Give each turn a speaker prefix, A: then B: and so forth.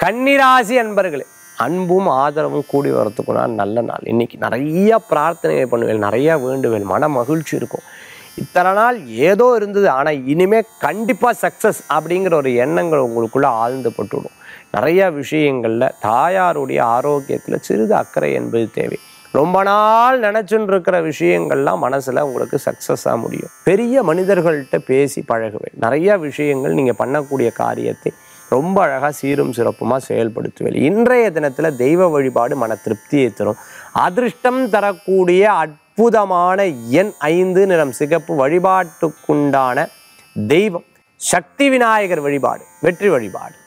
A: கன்னிராசி அன்பர்களே அன்பும் ஆதரவும் கூடி வரத்துக்குனா நல்ல நாள் இன்னைக்கு நிறைய பிரார்த்தனைகள் பண்ணுவேன் நிறைய வேண்டுவேன் மன மகிழ்ச்சி இருக்கும் இத்தனை நாள் ஏதோ இருந்தது ஆனால் இனிமே கண்டிப்பாக சக்ஸஸ் அப்படிங்கிற ஒரு எண்ணங்கள் உங்களுக்குள்ள ஆழ்ந்து பட்டுவிடும் நிறைய விஷயங்களில் தாயாருடைய ஆரோக்கியத்தில் சிறிது அக்கறை என்பது தேவை ரொம்ப நாள் நினச்சுன்னு இருக்கிற விஷயங்கள்லாம் மனசில் உங்களுக்கு சக்ஸஸாக முடியும் பெரிய மனிதர்கள்ட்ட பேசி பழகுவேன் நிறைய விஷயங்கள் நீங்கள் பண்ணக்கூடிய காரியத்தை ரொம்ப அழகாக சீரும் சிறப்புமாக செயல்படுத்துவேன் இன்றைய தினத்தில் தெய்வ வழிபாடு மன திருப்தியை தரும் அதிர்ஷ்டம் தரக்கூடிய அற்புதமான எண் ஐந்து நிறம் சிகப்பு வழிபாட்டுக்குண்டான தெய்வம் சக்தி விநாயகர் வழிபாடு வெற்றி வழிபாடு